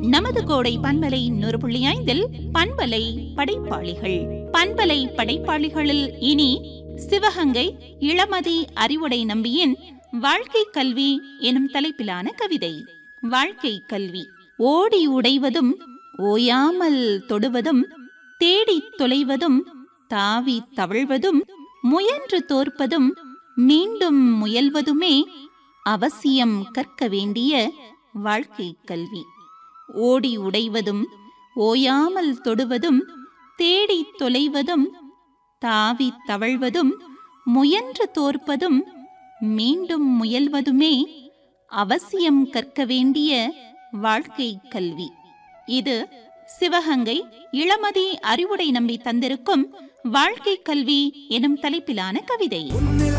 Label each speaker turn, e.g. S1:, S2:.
S1: நமது கோடை பண்பலை நூறு புள்ளி ஐந்தில் பண்பலை படைப்பாளிகள் பண்பலை படைப்பாளிகளில் இனி சிவகங்கை இளமதி அறிவுடை நம்பியின் வாழ்க்கை கல்வி எனும் தலைப்பிலான கவிதை வாழ்க்கை கல்வி ஓடி உடைவதும் ஓயாமல் தொடுவதும் தேடித் தொலைவதும் தாவி தவழ்வதும் முயன்று தோற்பதும் மீண்டும் முயல்வதுமே அவசியம் கற்க வேண்டிய வாழ்க்கை கல்வி ஓடி உடைவதும் ஓயாமல் தொடுவதும் தேடித் தொலைவதும் தாவி தவழ்வதும் முயன்று தோற்பதும் மீண்டும் முயல்வதுமே அவசியம் கற்க வேண்டிய வாழ்க்கை கல்வி இது சிவகங்கை இளமதி அறிவுடை நம்பி தந்திருக்கும் வாழ்க்கை கல்வி எனும் தலைப்பிலான கவிதை
S2: உன்னில்